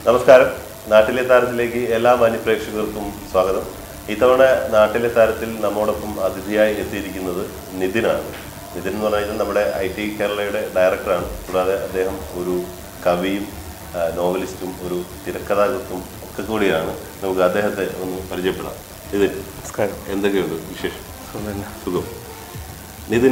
നമസ്കാരം നാട്ടിലെ താരത്തിലേക്ക് എല്ലാ മാന്യപ്രേക്ഷകർക്കും സ്വാഗതം ഇത്തവണ നാട്ടിലെ താരത്തിൽ നമ്മോടൊപ്പം അതിഥിയായി എത്തിയിരിക്കുന്നത് നിതിനാണ് നിതിൻ എന്ന് പറഞ്ഞാൽ നമ്മുടെ ഐ ടി കേരളയുടെ ഡയറക്ടറാണ് കൂടാതെ അദ്ദേഹം ഒരു കവിയും ആ, നോവലിസ്റ്റും ഒരു തിരക്കഥാകൃത്തും ഒക്കെ കൂടിയാണ് നമുക്ക് അദ്ദേഹത്തെ ഒന്ന് പരിചയപ്പെടാം നിതിൻ നമസ്കാരം എന്തൊക്കെയുണ്ട് വിശേഷം സുഖം തന്നെ. സുഖം നിതിൻ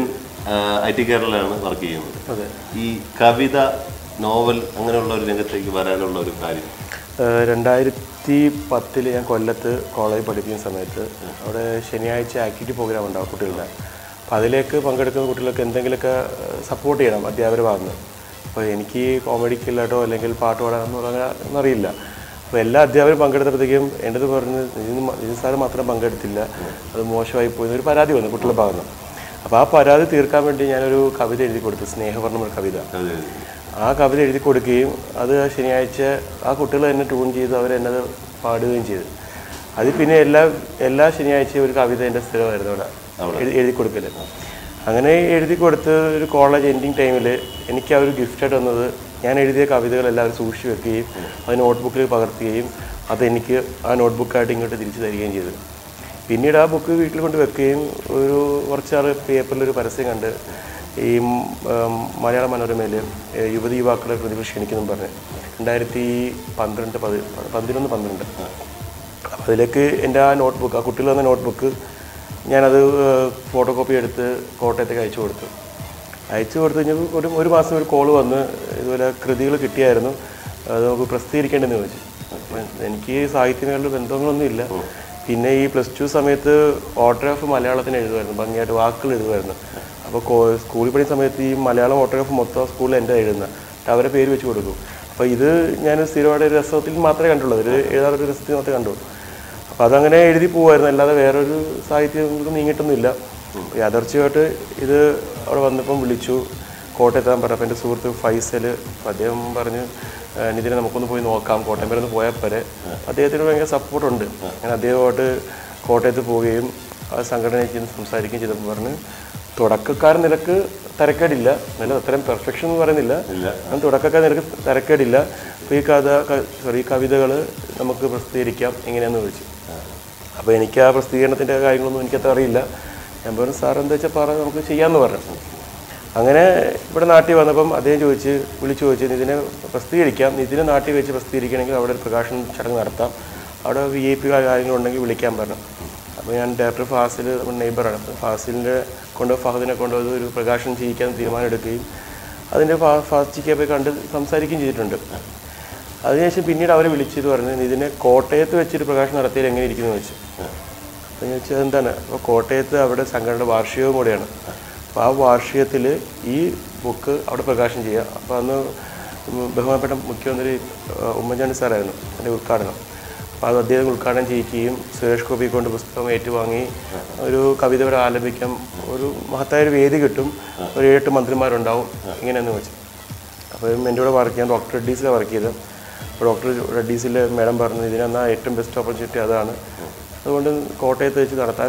ഐ ടി കേരളയിലാണ് വർക്ക് ചെയ്യുന്നത് അതെ ഈ കവിത നോവൽ അങ്ങനെയുള്ള ഒരു രംഗത്തേക്ക് വരാനുള്ള ഒരു കാര്യം ഏഹ് രണ്ടായിരത്തി പത്തിൽ ഞാൻ കൊല്ലത്ത് കോളേജ് പഠിപ്പിക്കുന്ന സമയത്ത് അവിടെ ശനിയാഴ്ച ആക്ടിവിറ്റി പ്രോഗ്രാം ഉണ്ടാവും കുട്ടികളുടെ അപ്പോൾ അതിലേക്ക് പങ്കെടുക്കുന്ന കുട്ടികൾക്ക് എന്തെങ്കിലുമൊക്കെ സപ്പോർട്ട് ചെയ്യണം അധ്യാപകർ ഭാഗത്ത് അപ്പോൾ എനിക്ക് കോമഡിക്കില്ലാട്ടോ അല്ലെങ്കിൽ പാട്ട് പാടാനൊന്നും അങ്ങനെ ഒന്നും അറിയില്ല അപ്പോൾ എല്ലാ അധ്യാപകരും പങ്കെടുത്തപ്പോഴത്തേക്കും എൻ്റെ അടുത്ത് പറഞ്ഞ് നിതിൻ സാറ് മാത്രം പങ്കെടുത്തില്ല അത് മോശമായി പോയി ഒരു പരാതി വന്നു കുട്ടികളുടെ ഭാഗത്ത് നിന്ന് അപ്പോൾ ആ പരാതി തീർക്കാൻ വേണ്ടി ഞാനൊരു കവിത എഴുതി കൊടുത്തു സ്നേഹവർണ്ണം ഒരു കവിത അത് ആ കവിത എഴുതി കൊടുക്കുകയും അത് ശനിയാഴ്ച ആ കുട്ടികൾ തന്നെ ട്യൂൺ ചെയ്ത് അവരെന്നത് പാടുകയും ചെയ്തു അത് പിന്നെ എല്ലാ എല്ലാ ശനിയാഴ്ചയും ഒരു കവിത എൻ്റെ സ്ഥിരമായിരുന്നു അവിടെ എഴുതി എഴുതി കൊടുക്കല് അങ്ങനെ എഴുതി കൊടുത്ത് ഒരു കോളേജ് എൻഡിങ് ടൈമിൽ എനിക്ക് ആ ഒരു ഗിഫ്റ്റായിട്ട് വന്നത് ഞാൻ എഴുതിയ കവിതകൾ എല്ലാവരും സൂക്ഷിച്ച് വെക്കുകയും അത് നോട്ട്ബുക്കിൽ പകർത്തുകയും അതെനിക്ക് ആ നോട്ട്ബുക്കായിട്ട് ഇങ്ങോട്ട് തിരിച്ചു തരികയും ചെയ്തു പിന്നീട് ആ ബുക്ക് വീട്ടിൽ കൊണ്ട് വെക്കുകയും ഒരു കുറച്ചാൾ പേപ്പറിൽ ഒരു പരസ്യം കണ്ട് ഈ ഉം, മലയാള മനോരമയിൽ യുവതി യുവാക്കളെ പ്രതിഭ ക്ഷണിക്കുന്നു പറഞ്ഞ് രണ്ടായിരത്തി പന്ത്രണ്ട് പതി പതിനൊന്ന് പന്ത്രണ്ട് അപ്പോൾ അതിലേക്ക് എൻ്റെ ആ നോട്ട്ബുക്ക് ആ കുട്ടികൾ തന്ന നോട്ട്ബുക്ക് ഞാനത് ഫോട്ടോ കോപ്പി എടുത്ത് കോട്ടയത്തേക്ക് അയച്ചു കൊടുത്തു അയച്ചു കൊടുത്തു കഴിഞ്ഞപ്പോൾ ഒരു ഒരു മാസം ഒരു കോൾ വന്ന് ഇതുപോലെ കൃതികൾ കിട്ടിയായിരുന്നു അത് നമുക്ക് പ്രസിദ്ധീകരിക്കേണ്ടെന്ന് ചോദിച്ചു അപ്പം എനിക്ക് സാഹിത്യമായിട്ടുള്ള ബന്ധങ്ങളൊന്നും ഇല്ല പിന്നെ ഈ പ്ലസ് ടു സമയത്ത് ഓട്ടോഗ്രാഫ് മലയാളത്തിന് എഴുതുമായിരുന്നു ഭംഗിയായിട്ട് വാക്കുകൾ എഴുതുമായിരുന്നു അപ്പോൾ സ്കൂളിൽ പഠിക്കുന്ന സമയത്ത് ഈ മലയാളം ഓട്ടോഗ്രാഫ് മൊത്തം സ്കൂളിൽ എൻ്റെ എഴുതുന്നത് എന്നിട്ട് അവരെ പേര് വെച്ച് കൊടുക്കും അപ്പോൾ ഇത് ഞാൻ സ്ഥിരമായിട്ട് ഒരു രസത്തിൽ മാത്രമേ കണ്ടുള്ളൂ ഒരു എഴുതാറൊരു രസത്തിൽ മാത്രമേ കണ്ടുള്ളൂ അപ്പോൾ അതങ്ങനെ എഴുതി പോവായിരുന്നു അല്ലാതെ വേറൊരു സാഹിത്യം നീങ്ങിയിട്ടൊന്നുമില്ല യാദർച്ഛമായിട്ട് ഇത് അവിടെ വന്നപ്പം വിളിച്ചു കോട്ടയത്താൻ പറഞ്ഞു അപ്പോൾ എൻ്റെ സുഹൃത്ത് ഫൈസൽ അപ്പോൾ അദ്ദേഹം പറഞ്ഞു "ഏഹ് നിതിനെ നമുക്കൊന്ന് പോയി നോക്കാം കോട്ടയം വരെ ഒന്ന് പോയാൽ പോരെ അദ്ദേഹത്തിന് ഭയങ്കര സപ്പോർട്ടുണ്ട് ഞാൻ അദ്ദേഹമായിട്ട് കോട്ടയത്ത് പോവുകയും ആ സംഘടനയിൽ ചെന്ന് സംസാരിക്കുകയും ചെയ്തപ്പോൾ പറഞ്ഞ് തുടക്കക്കാരൻ നിനക്ക് തരക്കേടില്ല നല്ല അത്രയും പെർഫെക്ഷൻ എന്ന് പറയുന്നില്ല ഞാൻ തുടക്കക്കാരൻ നിനക്ക് തരക്കേടില്ല അപ്പോൾ ഈ കഥ സോറി ഈ കവിതകൾ നമുക്ക് പ്രസിദ്ധീകരിക്കാം എങ്ങനെയാണെന്ന് ചോദിച്ചു അപ്പോൾ എനിക്ക് ആ പ്രസിദ്ധീകരണത്തിൻ്റെ കാര്യങ്ങളൊന്നും എനിക്കത്ര അറിയില്ല ഞാൻ പറഞ്ഞു സാർ എന്താ വെച്ചാൽ പറ നമുക്ക് ചെയ്യാമെന്ന് പറഞ്ഞു അങ്ങനെ ഇവിടെ നാട്ടിൽ വന്നപ്പം അദ്ദേഹം ചോദിച്ച് വിളിച്ചു ചോദിച്ചു ഇതിനെ പ്രസിദ്ധീകരിക്കാം ഇതിനെ നാട്ടിൽ വെച്ച് പ്രസിദ്ധീകരിക്കണമെങ്കിൽ അവിടെ ഒരു പ്രകാശന ചടങ്ങ് നടത്താം അവിടെ വി ഐ പി കാര്യങ്ങളുണ്ടെങ്കിൽ വിളിക്കാൻ പറഞ്ഞു അപ്പോൾ ഞാൻ ഡയറക്ടർ ഫാസിൽ നമ്മുടെ നെയ്ബറാണ് അപ്പോൾ ഫാസിലിൻ്റെ കൊണ്ട് ഫഹദിനെ കൊണ്ട് അത് ഒരു പ്രകാശനം ചെയ്യിക്കാൻ തീരുമാനം എടുക്കുകയും അതിൻ്റെ ഫാ ഫാസ്റ്റിക്കെ പോയി കണ്ട് സംസാരിക്കുകയും ചെയ്തിട്ടുണ്ട് അതിനുശേഷം പിന്നീട് അവരെ വിളിച്ചിട്ട് പറഞ്ഞു ഇതിനെ കോട്ടയത്ത് വെച്ചൊരു പ്രകാശനം നടത്തിയാൽ എങ്ങനെ ഇരിക്കുന്നു വെച്ചു അപ്പോൾ ഞാൻ ചോദിച്ചത് എന്താണ് അപ്പോൾ കോട്ടയത്ത് അവിടെ സംഘടനയുടെ വാർഷികവും കൂടെയാണ് അപ്പോൾ ആ വാർഷികത്തിൽ ഈ ബുക്ക് അവിടെ പ്രകാശനം ചെയ്യുക അപ്പോൾ അന്ന് ബഹുമാനപ്പെട്ട മുഖ്യമന്ത്രി ആ, ഉമ്മൻചാണ്ടി സാറായിരുന്നു അതിൻ്റെ ഉദ്ഘാടനം അപ്പോൾ അത് അദ്ദേഹം ഉദ്ഘാടനം ചെയ്യിക്കുകയും സുരേഷ് ഗോപി കൊണ്ട് പുസ്തകം ഏറ്റുവാങ്ങി ഒരു കവിത വരെ ആലപിക്കാം ഒരു മഹത്തായ ഒരു വേദി കിട്ടും ഒരു ഏഴെട്ട് മന്ത്രിമാരുണ്ടാവും ഇങ്ങനെയെന്ന് വെച്ചു അപ്പോൾ എൻ്റെ കൂടെ വർക്ക് ചെയ്യാൻ ഡോക്ടർ റെഡ്ഡീസിലാണ് വർക്ക് ചെയ്തത് അപ്പോൾ ഡോക്ടർ റെഡ്ഡീസിൽ മാഡം പറഞ്ഞു ഇതിനെന്നാ ഏറ്റവും ബെസ്റ്റ് ഓപ്പർച്യൂണിറ്റി അതാണ് അതുകൊണ്ട് കോട്ടയത്ത് വെച്ച് നടത്താൻ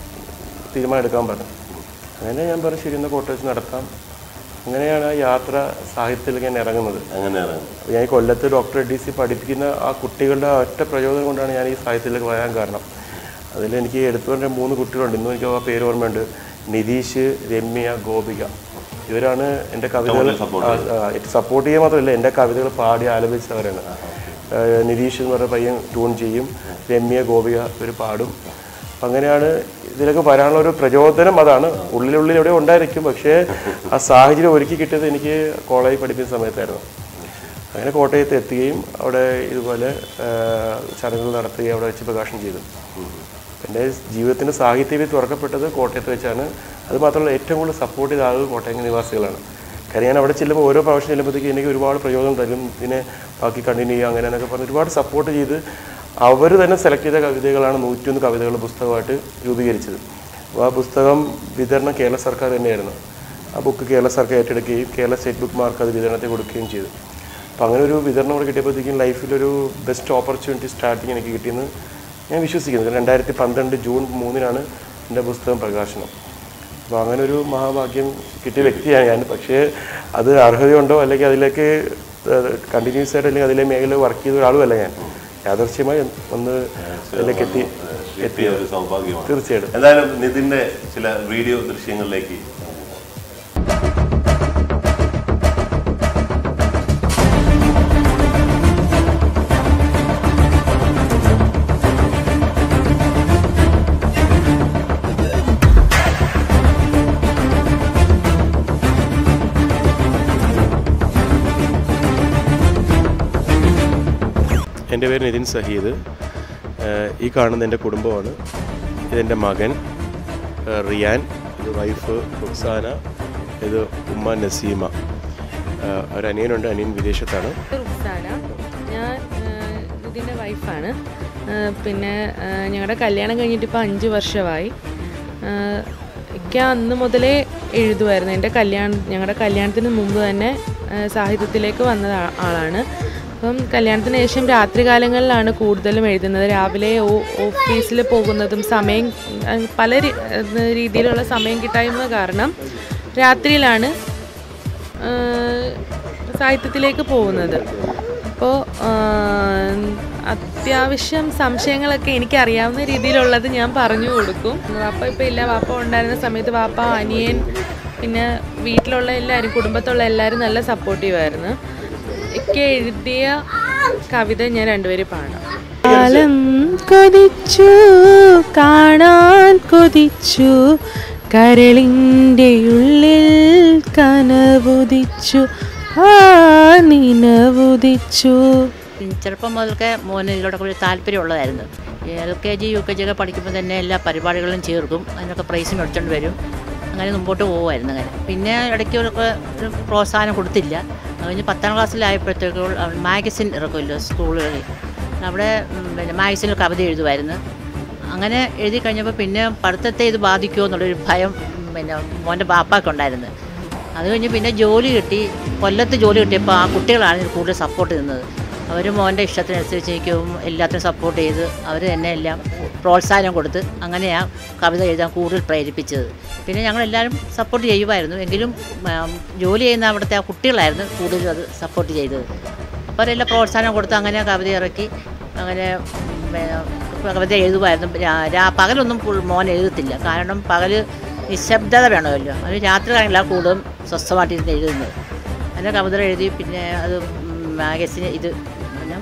തീരുമാനം എടുക്കാൻ പറഞ്ഞു അങ്ങനെ ഞാൻ പറഞ്ഞു ശരി എന്നാൽ കോട്ടയത്ത് വെച്ച് നടത്താം അങ്ങനെയാണ് ആ യാത്ര സാഹിത്യത്തിലേക്ക് ഞാൻ ഇറങ്ങുന്നത് അങ്ങനെയാണ് അപ്പോൾ ഞാൻ ഈ കൊല്ലത്ത് ഡോക്ടർ റെഡ്ഡി സി പഠിപ്പിക്കുന്ന ആ കുട്ടികളുടെ ആ ഒറ്റ പ്രചോദനം കൊണ്ടാണ് ഞാൻ ഈ സാഹിത്യത്തിലേക്ക് വരാൻ കാരണം അതിൽ എനിക്ക് എടുത്തു പറഞ്ഞ മൂന്ന് കുട്ടികളുണ്ട് ഇന്നും എനിക്ക് ആ പേര് ഓർമ്മയുണ്ട് നിതീഷ് രമ്യ ഗോപിക ഇവരാണ് എൻ്റെ കവിതകൾ സപ്പോർട്ട് ചെയ്യുക മാത്രമല്ല എൻ്റെ കവിതകൾ പാടി ആലപിച്ചവരാണ് ആ, നിതീഷ് എന്ന് പറഞ്ഞ പയ്യൻ ട്യൂൺ ചെയ്യും രമ്യ ഗോപിക ഇവർ പാടും അപ്പം അങ്ങനെയാണ് ഇതിലൊക്കെ വരാനുള്ള ഒരു പ്രചോദനം അതാണ് ഉള്ളിലുള്ളിൽ എവിടെ ഉണ്ടായിരിക്കും പക്ഷേ ആ സാഹചര്യം ഒരുക്കി കിട്ടിയത് എനിക്ക് കോളേജിൽ പഠിപ്പിക്കുന്ന സമയത്തായിരുന്നു അങ്ങനെ കോട്ടയത്ത് എത്തുകയും അവിടെ ഇതുപോലെ ആ, ചടങ്ങുകൾ നടത്തുകയും അവിടെ വെച്ച് പ്രകാശനം ചെയ്തു എൻ്റെ ജീവിതത്തിൻ്റെ സാഹിത്യത്തിൽ തുറക്കപ്പെട്ടത് കോട്ടയത്ത് വെച്ചാണ് അത് മാത്രമല്ല ഏറ്റവും കൂടുതൽ സപ്പോർട്ട് ചെയ്ത ആളുകൾ കോട്ടയം നിവാസികളാണ് കാര്യം ഞാൻ അവിടെ ചെല്ലുമ്പോൾ ഓരോ പ്രാവശ്യം ചെല്ലുമ്പോഴത്തേക്ക് എനിക്ക് ഒരുപാട് പ്രയോജനം തരും ഇതിനെ ബാക്കി കണ്ടിന്യൂ ചെയ്യുക അങ്ങനെ എന്നൊക്കെ പറഞ്ഞ് ഒരുപാട് സപ്പോർട്ട് ചെയ്ത് അവർ തന്നെ സെലക്ട് ചെയ്ത കവിതകളാണ് നൂറ്റിയൊന്ന് കവിതകൾ പുസ്തകമായിട്ട് രൂപീകരിച്ചത് അപ്പോൾ ആ പുസ്തകം വിതരണം കേരള സർക്കാർ തന്നെയായിരുന്നു ആ ബുക്ക് കേരള സർക്കാർ ഏറ്റെടുക്കുകയും കേരള സ്റ്റേറ്റ് ബുക്ക് മാർക്ക് അത് വിതരണത്തിൽ കൊടുക്കുകയും ചെയ്തു അപ്പോൾ അങ്ങനെ ഒരു വിതരണം കൂടെ കിട്ടിയപ്പോഴത്തേക്കും ലൈഫിലൊരു ബെസ്റ്റ് ഓപ്പർച്യൂണിറ്റി സ്റ്റാർട്ടിങ് എനിക്ക് കിട്ടിയെന്ന് ഞാൻ വിശ്വസിക്കുന്നു രണ്ടായിരത്തി പന്ത്രണ്ട് ജൂൺ മൂന്നിനാണ് എൻ്റെ പുസ്തകം പ്രകാശനം അപ്പോൾ അങ്ങനെ ഒരു മഹാഭാഗ്യം കിട്ടിയ വ്യക്തിയാണ് ഞാൻ പക്ഷേ അത് അർഹതയുണ്ടോ അല്ലെങ്കിൽ അതിലേക്ക് കണ്ടിന്യൂസ് ആയിട്ട് അല്ലെങ്കിൽ അതിലെ മേഖല വർക്ക് ചെയ്ത ഒരാളുമല്ല ഞാൻ യാദർശ്യമായി ഒന്ന് അതിലേക്ക് എത്തി എത്തിയ ഒരു സൗഭാഗ്യമാണ് തീർച്ചയായിട്ടും എന്തായാലും നിതിന്റെ ചില വീഡിയോ ദൃശ്യങ്ങളിലേക്ക് നമുക്ക് പോകാം. എൻ്റെ പേര് നിതിൻ സഹീദ് ഏഹ് ഈ കാണുന്ന എൻ്റെ കുടുംബമാണ് ഇതെൻ്റെ മകൻ ഏഹ് റിയാൻ ഇത് വൈഫ് റുക്സാന ഇത് ഉമ്മ നസീമ ഏഹ് ഒരു അനിയനുണ്ട് അനിയൻ വിദേശത്താണ് റുക്സാന ഞാൻ ഏഹ്, ഇതിൻ്റെ വൈഫാണ് ഏഹ്, പിന്നെ ഏഹ്, ഞങ്ങളുടെ കല്യാണം കഴിഞ്ഞിട്ട് ഇപ്പോൾ അഞ്ച് വർഷമായി ഏഹ്, ഇക്ക അന്ന് മുതലേ എഴുതുമായിരുന്നു എൻ്റെ കല്യാണം ഞങ്ങളുടെ കല്യാണത്തിന് മുമ്പ് തന്നെ ഏഹ്, സാഹിത്യത്തിലേക്ക് വന്ന ആ- ആളാണ് അപ്പം കല്യാണത്തിന് ശേഷം രാത്രികാലങ്ങളിലാണ് കൂടുതലും എഴുതുന്നത് രാവിലെ ഓ- ഓഫീസിൽ പോകുന്നതും സമയം ഏഹ്, പല രീ- ഏഹ്, രീതിയിലുള്ള സമയം കിട്ടായ്മ കാരണം രാത്രിയിലാണ് ആഹ് സാഹിത്യത്തിലേക്ക് പോകുന്നത് അപ്പോൾ അത്യാവശ്യം സംശയങ്ങളൊക്കെ എനിക്കറിയാവുന്ന രീതിയിലുള്ളത് ഞാൻ പറഞ്ഞു കൊടുക്കും വാപ്പ ഇപ്പോൾ ഇല്ല വാപ്പ ഉണ്ടായിരുന്ന സമയത്ത് വാപ്പ അനിയൻ പിന്നെ വീട്ടിലുള്ള എല്ലാവരും കുടുംബത്തുള്ള എല്ലാവരും നല്ല സപ്പോർട്ടീവായിരുന്നു ഒക്കെ എഴുതിയ കവിത ഞാൻ രണ്ടുപേരും പാടാം കാലം കൊതിച്ചു കാണാൻ കൊതിച്ചു കരളിൻ്റെ ഉള്ളിൽ കനവുദിച്ചു ആ നിനവുദിച്ചു ചെറുപ്പം മുതൽക്കേ മോന് ഇതിലൂടെ ഒരു താല്പര്യമുള്ളതായിരുന്നു L K G U K G ഒക്കെ പഠിക്കുമ്പോൾ തന്നെ എല്ലാ പരിപാടികളിലും ചേർക്കും അതിനൊക്കെ പ്രൈസ് മേടിച്ചുകൊണ്ട് വരും അങ്ങനെ മുമ്പോട്ട് പോകുമായിരുന്നു അങ്ങനെ പിന്നെ ഇടയ്ക്കൊക്കെ ഒരു പ്രോത്സാഹനം കൊടുത്തില്ല അത് കഴിഞ്ഞ് പത്താം ക്ലാസ്സിലായപ്പോഴത്തേക്കും മാഗസിൻ ഇറക്കുമല്ലോ സ്കൂളുകളിൽ അവിടെ ഉം, പിന്നെ മാഗസിനിൽ കവിത എഴുതുമായിരുന്നു അങ്ങനെ എഴുതി കഴിഞ്ഞപ്പോൾ പിന്നെ പഠിത്തത്തെ ഇത് ബാധിക്കുമോ എന്നുള്ളൊരു ഭയം ഉം, പിന്നെ മോൻ്റെ ബാപ്പാക്കുണ്ടായിരുന്നു അത് കഴിഞ്ഞ് പിന്നെ ജോലി കിട്ടി കൊല്ലത്ത് ജോലി കിട്ടിയപ്പോൾ ആ കുട്ടികളാണ് ഇതിന് കൂടുതൽ സപ്പോർട്ട് ചെയ്യുന്നത് അവർ മോൻ്റെ ഇഷ്ടത്തിനനുസരിച്ച് എനിക്കും എല്ലാത്തിനും സപ്പോർട്ട് ചെയ്ത് അവർ എന്നെ എല്ലാം പ്രോത്സാഹനം കൊടുത്ത് അങ്ങനെയാണ് കവിത എഴുതാൻ കൂടുതൽ പ്രേരിപ്പിച്ചത് പിന്നെ ഞങ്ങളെല്ലാവരും സപ്പോർട്ട് ചെയ്യുമായിരുന്നു എങ്കിലും ഉം, ജോലി ചെയ്യുന്ന അവിടുത്തെ ആ കുട്ടികളായിരുന്നു കൂടുതലും അത് സപ്പോർട്ട് ചെയ്തത് അപ്പോൾ അവരെല്ലാം പ്രോത്സാഹനം കൊടുത്ത് അങ്ങനെ കവിത ഇറക്കി അങ്ങനെ ഉം, പിന്നെ കവിത എഴുതുമായിരുന്നു രാ- രാ- പകലൊന്നും ഫുൾ മോൻ എഴുതത്തില്ല കാരണം പകൽ നിശബ്ദത വേണമല്ലോ അത് രാത്രി കാണില്ല കൂടുതലും സ്വസ്ഥമായിട്ടിരുന്ന് എഴുതുന്നത് അങ്ങനെ കവിത എഴുതി പിന്നെ അത് മാഗസിന് ഇത് പിന്നെ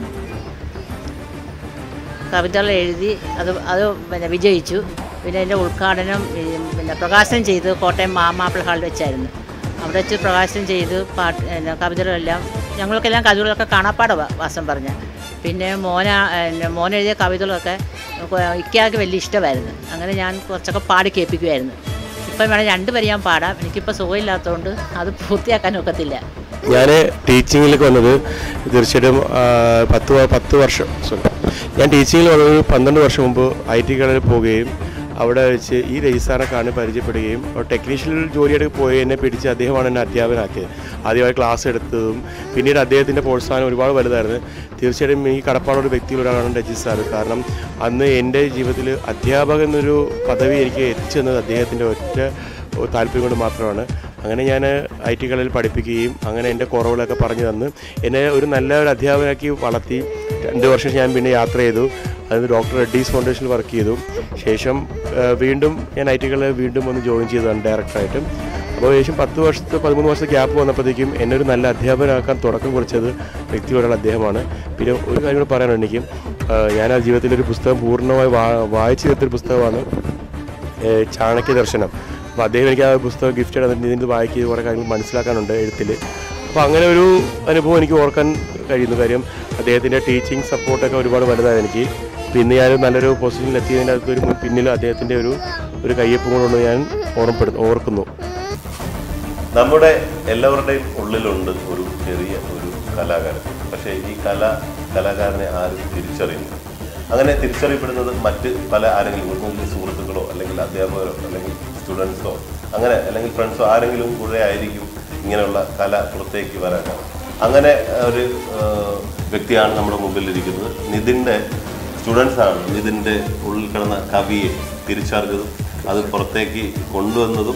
കവിതകൾ എഴുതി അത് അത് പിന്നെ വിജയിച്ചു പിന്നെ അതിൻ്റെ ഉദ്ഘാടനം ഈ പിന്നെ പ്രകാശനം ചെയ്ത് കോട്ടയം മാമാപ്പിള ഹാളിൽ വെച്ചായിരുന്നു അവിടെ വെച്ച് പ്രകാശനം ചെയ്ത് പാട്ട് പിന്നെ കവിതകളെല്ലാം ഞങ്ങൾക്കെല്ലാം കവിതകളൊക്കെ കാണാപ്പാട വാസം പറഞ്ഞ പിന്നെ മോന പിന്നെ മോൻ എഴുതിയ കവിതകളൊക്കെ ഇക്കയാൾക്ക് വലിയ ഇഷ്ടമായിരുന്നു അങ്ങനെ ഞാൻ കുറച്ചൊക്കെ പാടി കേൾപ്പിക്കുമായിരുന്നു ഇപ്പം വേണം രണ്ടുപേരും ഞാൻ പാടാം എനിക്കിപ്പോൾ സുഖമില്ലാത്തതുകൊണ്ട് അത് പൂർത്തിയാക്കാൻ ഒക്കത്തില്ല ഞാൻ ടീച്ചിങ്ങിലേക്ക് വന്നത് തീർച്ചയായിട്ടും ആ, പത്ത് വ- പത്ത് വർഷം സോറി ഞാൻ ടീച്ചിങ്ങിൽ വന്നത് പന്ത്രണ്ട് വർഷം മുമ്പ് ഐ ടി കടയിൽ പോവുകയും അവിടെ വെച്ച് ഈ രജിസാറെ കാണി പരിചയപ്പെടുകയും ടെക്നീഷ്യൽ ജോലിയായിട്ട് പോയി എന്നെ പിടിച്ച് അദ്ദേഹമാണ് എന്നെ അധ്യാപകനാക്കിയത് ആദ്യമായി ക്ലാസ് എടുത്തതും പിന്നീട് അദ്ദേഹത്തിൻ്റെ പ്രോത്സാഹനം ഒരുപാട് വലുതായിരുന്നു തീർച്ചയായിട്ടും ഈ കടപ്പാടുള്ള വ്യക്തിയിൽ ഒരാളാണ് രജിത് സാറ് കാരണം അന്ന് എൻ്റെ ജീവിതത്തിൽ അധ്യാപകൻ എന്നൊരു പദവി എനിക്ക് എത്തിച്ചു തന്നത് അദ്ദേഹത്തിൻ്റെ ഒറ്റ താല്പര്യം കൊണ്ട് മാത്രമാണ് അങ്ങനെ ഞാൻ ഐ ടി കളിൽ പഠിപ്പിക്കുകയും അങ്ങനെ എൻ്റെ കുറവുകളൊക്കെ പറഞ്ഞു തന്ന് എന്നെ ഒരു നല്ല ഒരു അധ്യാപകനാക്കി വളർത്തി രണ്ട് വർഷം ഞാൻ പിന്നെ യാത്ര ചെയ്തു അത് ഡോക്ടർ റെഡ്ഡീസ് ഫൗണ്ടേഷനിൽ വർക്ക് ചെയ്തു ശേഷം ആ, വീണ്ടും ഞാൻ ഐ ടി കളിൽ വീണ്ടും ഒന്ന് ജോയിൻ ചെയ്തതാണ് ഡയറക്ടറായിട്ടും അപ്പോൾ ഏകദേശം പത്ത് വർഷത്തെ പതിമൂന്ന് വർഷത്തെ ഗ്യാപ്പ് വന്നപ്പോഴത്തേക്കും എന്നെ ഒരു നല്ല അധ്യാപകനാക്കാൻ തുടക്കം കുറിച്ചത് വ്യക്തിയോടുള്ള അദ്ദേഹമാണ് പിന്നെ ഒരു കാര്യം കൂടെ പറയാനുണ്ട് എനിക്ക് ആ, ഞാൻ ആ ജീവിതത്തിലൊരു പുസ്തകം പൂർണ്ണമായി വാ വായിച്ചു തീർത്തൊരു പുസ്തകമാണ് ഏഹ് ചാണക്യ ദർശനം അപ്പോൾ അദ്ദേഹം എനിക്ക് ആ പുസ്തകം ഗിഫ്റ്റ് തന്നിട്ട് ഇതിന് വായിക്കുക കുറേ കാര്യങ്ങൾ മനസ്സിലാക്കാനുണ്ട് എഴുത്തിൽ അപ്പോൾ അങ്ങനെ ഒരു അനുഭവം എനിക്ക് ഓർക്കാൻ കഴിയുന്നു കാര്യം അദ്ദേഹത്തിൻ്റെ ടീച്ചിങ് സപ്പോർട്ടൊക്കെ ഒരുപാട് വലുതാണ് എനിക്ക് പിന്നെ ഞാൻ നല്ലൊരു പൊസിഷനിൽ എത്തിയതിൻ്റെ അകത്ത് ഒരു പിന്നിൽ അദ്ദേഹത്തിൻ്റെ ഒരു ഒരു കയ്യൊപ്പം കൊണ്ടുകൊണ്ട് ഞാൻ ഓർമ്മപ്പെടുന്നു ഓർക്കുന്നു നമ്മുടെ എല്ലാവരുടെയും ഉള്ളിലുണ്ട് ഒരു ചെറിയ ഒരു കലാകാരൻ പക്ഷേ ഈ കല കലാകാരനെ ആരും തിരിച്ചറിയുന്നു അങ്ങനെ തിരിച്ചറിയപ്പെടുന്നത് മറ്റ് പല ആരെങ്കിലും ഒന്നുകിൽ സുഹൃത്തുക്കളോ അല്ലെങ്കിൽ അധ്യാപകരോ അല്ലെങ്കിൽ സ്റ്റുഡൻസോ അങ്ങനെ അല്ലെങ്കിൽ ഫ്രണ്ട്സോ ആരെങ്കിലും കൂടെ ആയിരിക്കും ഇങ്ങനെയുള്ള കല പുറത്തേക്ക് വരാനാണ് അങ്ങനെ ഒരു ആ, വ്യക്തിയാണ് നമ്മുടെ മുമ്പിലിരിക്കുന്നത് നിതിൻ്റെ സ്റ്റുഡൻസ് ആണ് നിതിൻ്റെ ഉള്ളിൽ കിടന്ന കവിയെ തിരിച്ചറിഞ്ഞതും അത് പുറത്തേക്ക് കൊണ്ടുവന്നതും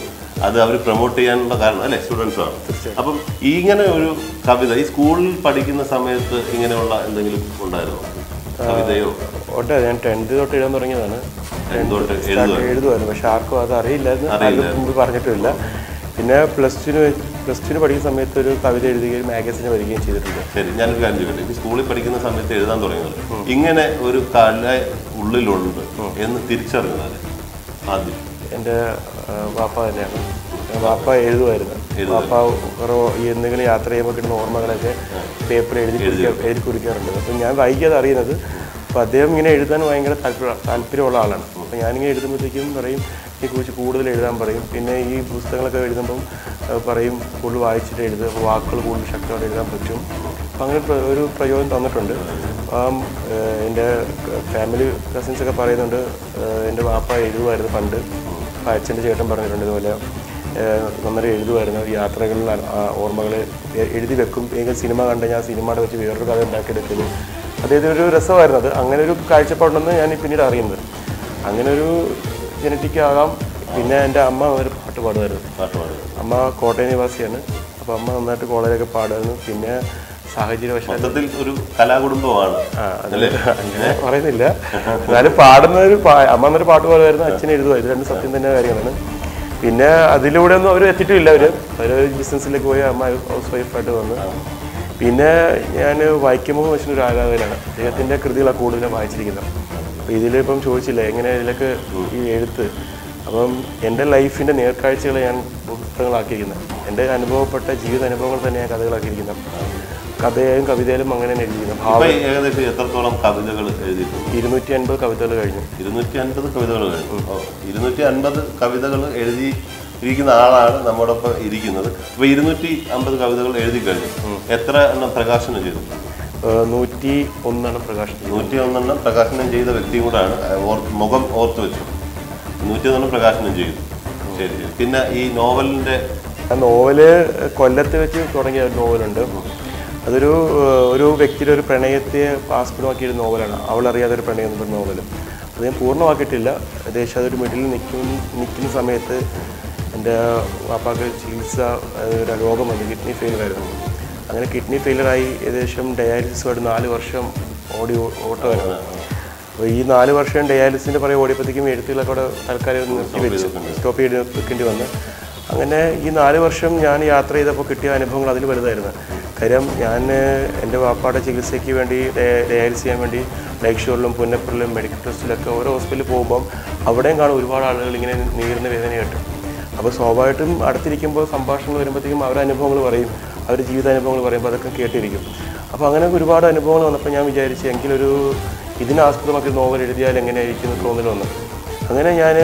അത് അവർ പ്രൊമോട്ട് ചെയ്യാനുള്ള കാരണം അല്ലേ സ്റ്റുഡൻസ് ആണ് അപ്പം ഇങ്ങനെ ഒരു കവിത ഈ സ്കൂളിൽ പഠിക്കുന്ന സമയത്ത് ഇങ്ങനെയുള്ള എന്തെങ്കിലും ഉണ്ടായിരുന്നോ കവിതയോ ഉണ്ട് ഞാൻ ടെൻത്ത് തൊട്ട് എഴുതാൻ തുടങ്ങിയതാണ് എന്തുകൊണ്ട് സ്റ്റാർട്ട് എഴുതുമായിരുന്നു പക്ഷെ ആർക്കും അത് അറിയില്ലായിരുന്നു ആരും മുമ്പ് പറഞ്ഞിട്ടുമില്ല പിന്നെ പ്ലസ് ടുന് പ്ലസ് ടുന് പഠിക്കുന്ന സമയത്ത് ഒരു കവിത എഴുതുകയും മാഗസിന് വരികയും ചെയ്തിട്ടുണ്ട് ശരി ഞാനൊരു കാര്യം ചോദിക്കട്ടെ ഈ സ്കൂളിൽ പഠിക്കുന്ന സമയത്ത് എഴുതാൻ തുടങ്ങിയത് ഇങ്ങനെ ഒരു കല ഉള്ളിലുണ്ട് എന്ന് തിരിച്ചറിഞ്ഞത് ആദ്യം എൻ്റെ ആ, വാപ്പ തന്നെയാണ് വാപ്പ എഴുതുമായിരുന്നു വാപ്പ കുറേ ഈ എന്തെങ്കിലും യാത്ര ചെയ്യുമ്പോൾ കിട്ടുന്ന ഓർമ്മകളൊക്കെ പേപ്പറിൽ എഴുതി കുറിക്കുക എഴുതി കുറിക്കാറുണ്ട് അപ്പം ഞാൻ വൈകിയത് അറിയുന്നത് അപ്പോൾ അദ്ദേഹം ഇങ്ങനെ എഴുതാൻ ഭയങ്കര താല്പര്യം താല്പര്യമുള്ള ആളാണ് അപ്പോൾ ഞാനിങ്ങനെ എഴുതുമ്പോഴത്തേക്കും പറയും ഇതിനെക്കുറിച്ച് കൂടുതൽ എഴുതാൻ പറയും പിന്നെ ഈ പുസ്തകങ്ങളൊക്കെ എഴുതുമ്പം ആ, പറയും കൂടുതൽ വായിച്ചിട്ട് എഴുതുക അപ്പോൾ വാക്കുകൾ കൂടുതൽ ശക്തമായിട്ട് എഴുതാൻ പറ്റും അപ്പം അങ്ങനെ പ്ര- ഒരു പ്രചോദനം തന്നിട്ടുണ്ട് അപ്പം ഏഹ്, എൻ്റെ ഫാമിലി കസിൻസൊക്കെ പറയുന്നുണ്ട് ഏഹ്, എൻ്റെ വാപ്പ എഴുതുമായിരുന്നു പണ്ട് അപ്പം അച്ഛൻ്റെ ചേട്ടൻ പറഞ്ഞിട്ടുണ്ട് ഇതുപോലെ ഏഹ്, നന്നായി എഴുതുമായിരുന്നു യാത്രകളിൽ ഓർമ്മകൾ എഴുതി വെക്കും ഏതെങ്കിലും സിനിമ കണ്ട് ഞാൻ സിനിമയുടെ വെച്ച് വേറൊരു കഥ ഉണ്ടാക്കിയെടുക്കലും അദ്ദേഹത്തിന് ഒരു രസമായിരുന്നു അത് അങ്ങനെ ഒരു കാഴ്ചപ്പാടുണ്ടെന്ന് ഞാൻ പിന്നീട് അറിയുന്നത് അങ്ങനെ ഒരു ജനറ്റിക് ആകാം പിന്നെ എൻ്റെ അമ്മ ഒരു പാട്ട് പാടുമായിരുന്നു പാട്ട് പാടുന്നത് അമ്മ കോട്ടയം നിവാസിയാണ് അപ്പോൾ അമ്മ നന്നായിട്ട് കോളേജൊക്കെ പാടുമായിരുന്നു പിന്നെ സാഹചര്യവശാൽ മൊത്തത്തിൽ ഒരു കലാകുടുംബമാണ് ആ, അത് അങ്ങനെ പറയുന്നില്ല എന്നാലും പാടുന്ന ഒരു പാ- അമ്മ എന്നൊരു പാട്ട് പാടുമായിരുന്നു അച്ഛൻ എഴുതുക ഇത് രണ്ട് സത്യം തന്നെ കാര്യങ്ങളാണ് പിന്നെ അതിലൂടെ ഒന്നും അവർ എത്തിയിട്ടില്ല അവർ അവർ ബിസിനസ്സിലേക്ക് പോയി അമ്മ ഹൗസ് വൈഫായിട്ട് വന്ന് പിന്നെ ഞാൻ വൈക്കം വെച്ചിട്ട് ഒരു ആരാധകനാണ് അദ്ദേഹത്തിൻ്റെ കൃതികളാണ് കൂടുതലും വായിച്ചിരിക്കുന്നത് അപ്പോൾ ഇതിലിപ്പം ചോദിച്ചില്ല എങ്ങനെ ഇതിലൊക്കെ ഈ എഴുത്ത് അപ്പം എൻ്റെ ലൈഫിൻ്റെ നേർക്കാഴ്ചകൾ ഞാൻ പുസ്തകങ്ങളാക്കിയിരിക്കുന്നത് എൻ്റെ അനുഭവപ്പെട്ട ജീവിത അനുഭവങ്ങൾ തന്നെ ഞാൻ കഥകളാക്കിയിരിക്കുന്നത് കഥയായും കവിതയിലും അങ്ങനെ തന്നെ എഴുതിയിരിക്കുന്നത് ഇപ്പൊ ഭാവ ഏകദേശം എത്രത്തോളം കവിതകൾ എഴുതിയിട്ടുണ്ട് ഇരുന്നൂറ്റി അൻപത് കവിതകൾ കഴിഞ്ഞു ഇരുന്നൂറ്റി അൻപത് കവിതകൾ കഴിഞ്ഞു ഓ, ഇരുന്നൂറ്റി അൻപത് കവിതകൾ എഴുതി ഇരിക്കുന്ന ആളാണ് നമ്മോടൊപ്പം ഇരിക്കുന്നത് അപ്പൊ ഇരുന്നൂറ്റി അമ്പത് കവിതകൾ എഴുതി കഴിഞ്ഞു എത്ര എണ്ണം പ്രകാശനം ചെയ്തു ഏഹ് നൂറ്റി ഒന്നാണ് പ്രകാശനം നൂറ്റി ഒന്നെണ്ണം പ്രകാശനം ചെയ്ത വ്യക്തിയും കൂടാണ് ഓർ- മുഖം ഓർത്ത് വെച്ചു നൂറ്റി ഒന്നെണ്ണം പ്രകാശനം ചെയ്തു ശരി ശരി പിന്നെ ഈ നോവലിന്റെ ആ നോവല് കൊല്ലത്ത് വെച്ച് തുടങ്ങിയ ഒരു നോവലുണ്ട് അതൊരു ഏഹ് ഒരു വ്യക്തിയുടെ ഒരു പ്രണയത്തെ ആസ്പദമാക്കിയ ഒരു നോവലാണ് അവൾ അറിയാതെ ഒരു പ്രണയം എന്നൊരു നോവൽ അത് ഞാൻ പൂർണ്ണമാക്കിയിട്ടില്ല ഏകദേശം അതൊരു മിഡിൽ നിൽക്കും നിൽക്കുന്ന സമയത്ത് എൻ്റെ വാപ്പാക്ക് ചികിത്സ ഏഹ് ഒരു രോഗം വന്നു കിഡ്നി ഫെയിലറായിരുന്നു അങ്ങനെ കിഡ്നി ഫെയിലറായി ഏകദേശം ഡയാലിസിസുമായിട്ട് നാല് വർഷം ഓടി ഓട്ടമായിരുന്നു അപ്പോൾ ഈ നാല് വർഷം ഡയാലിസിൻ്റെ പുറകെ ഓടിയപ്പോഴത്തേക്കും എഴുത്തുകളൊക്കെ അവിടെ തൽക്കാലം നിർത്തി വെച്ച് സ്റ്റോപ്പ് ചെയ്ത് വെക്കേണ്ടി വന്നു അങ്ങനെ ഈ നാല് വർഷം ഞാൻ യാത്ര ചെയ്തപ്പോൾ കിട്ടിയ അനുഭവങ്ങൾ അതിൽ വലുതായിരുന്നു കാര്യം ഞാൻ എൻ്റെ വാപ്പാടെ ചികിത്സയ്ക്ക് വേണ്ടി ഡയ- ഡയാലിസ് ചെയ്യാൻ വേണ്ടി ലൈക്ക് ഷോറിലും പുന്നപ്പുറിലും മെഡിക്കൽ ട്രസ്റ്റിലൊക്കെ ഓരോ ഹോസ്പിറ്റലിൽ പോകുമ്പം അവിടെയും കാണും ഒരുപാട് ആളുകൾ ഇങ്ങനെ നീറുന്ന വേദനയായിട്ട് അപ്പോൾ സ്വാഭാവികമായിട്ടും അടുത്തിരിക്കുമ്പോൾ സംഭാഷണങ്ങൾ വരുമ്പോഴത്തേക്കും അവരുടെ അനുഭവങ്ങൾ പറയും അവരുടെ ജീവിതാനുഭവങ്ങൾ പറയുമ്പോൾ അതൊക്കെ കേട്ടിരിക്കും അപ്പോൾ അങ്ങനെ ഒരുപാട് അനുഭവങ്ങൾ വന്നപ്പോൾ ഞാൻ വിചാരിച്ചു എങ്കിലൊരു ഇതിനാസ്പദമാക്കി നോവൽ എഴുതിയാൽ എങ്ങനെയായിരിക്കും എന്ന് തോന്നൽ വന്നു അങ്ങനെ ഞാൻ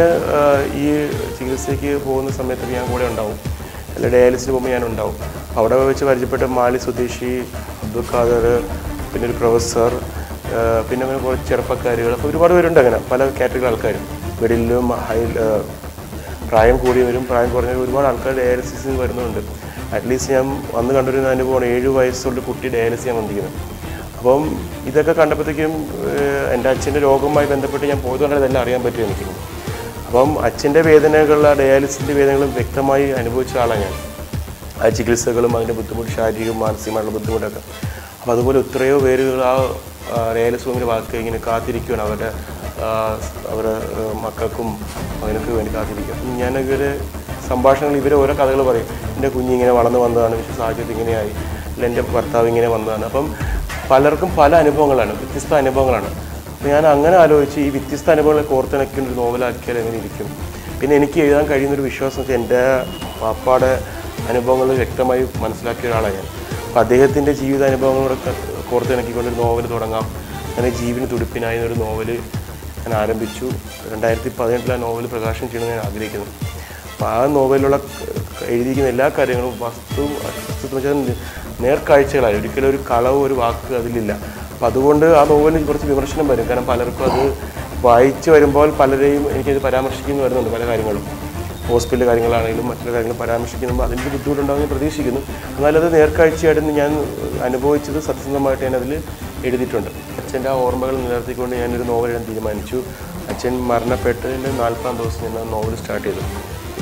ഈ ചികിത്സയ്ക്ക് പോകുന്ന സമയത്തൊക്കെ ഞാൻ കൂടെ ഉണ്ടാവും അല്ല ഡയാലിസിന് പോകുമ്പോൾ ഞാൻ ഉണ്ടാവും അപ്പോൾ അവിടെ വെച്ച് പരിചയപ്പെട്ട മാലി സ്വദേശി അബ്ദുൽ ഖാദർ പിന്നെ ഒരു പ്രൊഫസർ ആ, പിന്നെ അങ്ങനെ കുറച്ച് ചെറുപ്പക്കാരുകൾ അപ്പോൾ ഒരുപാട് പേരുണ്ട് അങ്ങനെ പല കാറ്റഗറി ആൾക്കാരും മിഡിലും ഹൈ ആ, പ്രായം കൂടിയവരും പ്രായം കുറഞ്ഞവരും ഒരുപാട് ആൾക്കാർ ഡയാലിസിസിന് വരുന്നുണ്ട് അറ്റ്ലീസ്റ്റ് ഞാൻ വന്ന് കണ്ടൊരു അനുഭവമാണ് ഏഴ് വയസ്സുള്ള കുട്ടി ഡയാലിസിസ് ചെയ്യാൻ വന്നിരിക്കുന്നത് അപ്പം ഇതൊക്കെ കണ്ടപ്പോഴത്തേക്കും ഏഹ്, എൻ്റെ അച്ഛൻ്റെ രോഗവുമായി ബന്ധപ്പെട്ട് ഞാൻ പോയതുകൊണ്ടാണ് ഇതെല്ലാം അറിയാൻ പറ്റും എനിക്ക് അപ്പം അച്ഛൻ്റെ വേദനകൾ ആ ഡയാലിസിൻ്റെ വേദനകളും വ്യക്തമായി അനുഭവിച്ച ആളാണ് ഞാൻ ആ ചികിത്സകളും അതിൻ്റെ ബുദ്ധിമുട്ട് ശാരീരികവും മാനസികമായിട്ടുള്ള ബുദ്ധിമുട്ടൊക്കെ അപ്പോൾ അതുപോലെ എത്രയോ പേരുകൾ ആ ഡയാലിസ് റൂമിൻ്റെ വാക്ക് ഇങ്ങനെ കാത്തിരിക്കുകയാണ് അവരുടെ ആ, അവരുടെ ആ, മക്കൾക്കും അതിനൊക്കെ വേണ്ടി കാത്തിരിക്കുക അപ്പം ഞാൻ ഇവരെ സംഭാഷണങ്ങൾ ഇവരെ ഓരോ കഥകൾ പറയും എൻ്റെ കുഞ്ഞിങ്ങനെ വളർന്നു വന്നതാണ് പക്ഷേ സാഹചര്യത്തിൽ ഇങ്ങനെയായി അല്ല എൻ്റെ ഭർത്താവ് ഇങ്ങനെ വന്നതാണ് അപ്പം പലർക്കും പല അനുഭവങ്ങളാണ് വ്യത്യസ്ത അനുഭവങ്ങളാണ് അപ്പോൾ ഞാൻ അങ്ങനെ ആലോചിച്ച് ഈ വ്യത്യസ്ത അനുഭവങ്ങളെ കോർത്തിണക്കുന്ന ഒരു നോവലാക്കിയാൽ എങ്ങനെ ഇരിക്കും പിന്നെ എനിക്ക് എഴുതാൻ കഴിയുന്നൊരു വിശ്വാസം വെച്ചാൽ എൻ്റെ പാപ്പാടെ അനുഭവങ്ങൾ വ്യക്തമായി മനസ്സിലാക്കിയ ഒരാളാണ് ഞാൻ അപ്പോൾ അദ്ദേഹത്തിൻ്റെ ജീവിത അനുഭവങ്ങളൊക്കെ കോർത്തിണക്കിക്കൊണ്ട് ഒരു നോവൽ തുടങ്ങാം അങ്ങനെ ജീവന് തുടിപ്പിനായി ഒരു നോവൽ ഞാൻ ആരംഭിച്ചു രണ്ടായിരത്തി പതിനെട്ടിൽ ആ നോവൽ പ്രകാശനം ചെയ്യണമെന്ന് ഞാൻ ആഗ്രഹിക്കുന്നു അപ്പോൾ ആ നോവലിലുള്ള എഴുതിയിരിക്കുന്ന എല്ലാ കാര്യങ്ങളും വസ്തു വസ്തു എന്ന് വെച്ചാൽ നേർക്കാഴ്ചകളായി ഒരിക്കലും ഒരു കളവ് ഒരു വാക്ക് അതിലില്ല അപ്പം അതുകൊണ്ട് ആ നോവലിൽ കുറച്ച് വിമർശനം വരും കാരണം പലർക്കും അത് വായിച്ച് വരുമ്പോൾ പലരെയും എനിക്കത് പരാമർശിക്കുന്നു വരുന്നുണ്ട് പല കാര്യങ്ങളും ഹോസ്പിറ്റൽ കാര്യങ്ങളാണെങ്കിലും മറ്റുള്ള കാര്യങ്ങൾ പരാമർശിക്കുമ്പോൾ അതിൻ്റെ ബുദ്ധിമുട്ടുണ്ടാകും ഞാൻ പ്രതീക്ഷിക്കുന്നു എന്നാലും അത് നേർക്കാഴ്ചയായിട്ട് ഞാൻ അനുഭവിച്ചത് സത്യസന്ധമായിട്ട് ഞാൻ അതിൽ എഴുതിയിട്ടുണ്ട് അച്ഛൻ്റെ ആ ഓർമ്മകൾ നിലനിർത്തിക്കൊണ്ട് ഞാനൊരു നോവൽ എഴുതാൻ തീരുമാനിച്ചു അച്ഛൻ മരണപ്പെട്ടതിൻ്റെ നാൽപ്പതാം ദിവസം ഞാൻ ആ നോവൽ സ്റ്റാർട്ട് ചെയ്തു ഇപ്പോൾ